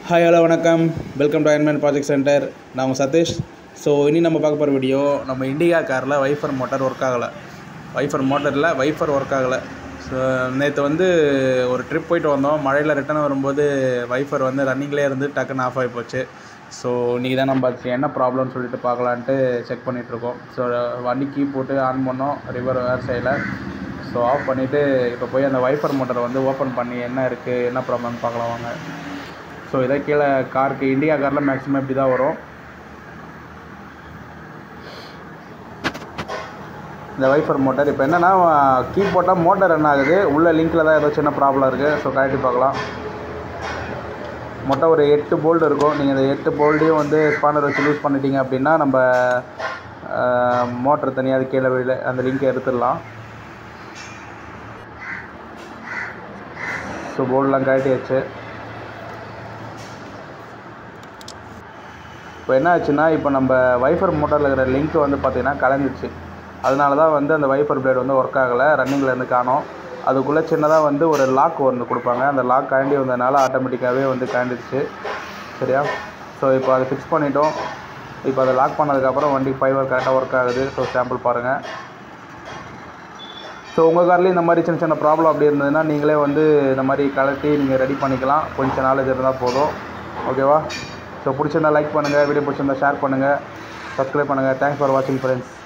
hi hello வணக்கம் welcome to Iron Man project centre நான் உங்கள் சதீஷ் ஸோ இனி நம்ம பார்க்க போகிற வீடியோ நம்ம இண்டிகா காரில் வைஃபர் மோட்டார் ஒர்க் ஆகலை வைஃபர் மோட்டரில் வைஃபர் ஒர்க் ஆகலை ஸோ நேற்று வந்து ஒரு ட்ரிப் போயிட்டு வந்தோம் மழையில் ரிட்டர்ன் வரும்போது வைஃபர் வந்து ரன்னிங்லேயே இருந்து டக்குன்னு ஆஃப் ஆகி போச்சு ஸோ இன்றைக்கி தான் நம்ம அதுக்கு என்ன ப்ராப்ளம்னு சொல்லிட்டு பார்க்கலான்ட்டு செக் பண்ணிகிட்ருக்கோம் ஸோ வண்டி கீ போட்டு ஆன் பண்ணோம் ரிவர் வேர் சைடில் ஸோ ஆஃப் பண்ணிவிட்டு இப்போ போய் அந்த வைஃபர் மோட்டரை வந்து ஓப்பன் பண்ணி என்ன இருக்குது என்ன ப்ராப்ளம்னு பார்க்கலாம் வாங்க ஸோ இதை கீழே காருக்கு இண்டிகா காரில் மேக்ஸிமம் இப்படி தான் வரும் இந்த வைஃபர் மோட்டர் இப்போ என்னென்னா கீ போட்டால் மோட்டர் ரன் ஆகுது உள்ள லிங்க்கில் தான் ஏதோ சின்ன ப்ராப்ளம் இருக்குது ஸோ கழட்டி பார்க்கலாம் மொத்தம் ஒரு எட்டு போல்டு இருக்கும் நீங்கள் இந்த எட்டு போல்டையும் வந்து ஸ்பானர் வச்சு லூஸ் பண்ணிட்டீங்க அப்படின்னா நம்ம மோட்டர் தனியாக அது கீழே விழ அந்த லிங்கை எடுத்துடலாம் ஸோ போர்டெலாம் கழட்டியாச்சு இப்போ என்ன ஆச்சுன்னா இப்போ நம்ம வைஃபர் மோட்டரில் இருக்கிற லிங்க் வந்து பார்த்திங்கன்னா கலந்துச்சு அதனால தான் வந்து அந்த வைஃபர் பிளேட் வந்து ஒர்க் ஆகலை ரன்னிங்கில் இருந்து காணோம் அதுக்குள்ளே சின்னதாக வந்து ஒரு லாக் ஒன்று கொடுப்பாங்க அந்த லாக் கழண்டி வந்ததுனால ஆட்டோமேட்டிக்காகவே வந்து கழண்டுச்சு சரியா ஸோ இப்போ அதை ஃபிக்ஸ் பண்ணிட்டோம் இப்போ அதை லாக் பண்ணதுக்கப்புறம் வண்டி ஃபைவர் கரெக்டாக ஒர்க் ஆகுது ஸோ சாம்பிள் பாருங்கள் ஸோ உங்கள் கார்லேயும் இந்த மாதிரி சின்ன சின்ன ப்ராப்ளம் அப்படி இருந்ததுன்னா நீங்களே வந்து இந்த மாதிரி கலட்டி நீங்கள் ரெடி பண்ணிக்கலாம் கொஞ்சம் நாலேஜ் இருந்தால் போதும் ஓகேவா ஸோ பிடிச்சிருந்தா லைக் பண்ணுங்கள் வீடியோ பிடிச்சிருந்தா ஷேர் பண்ணுங்கள் சப்ஸ்கிரைப் பண்ணுங்கள் தேங்க்ஸ் ஃபார் வாட்சிங் ஃப்ரெண்ட்ஸ்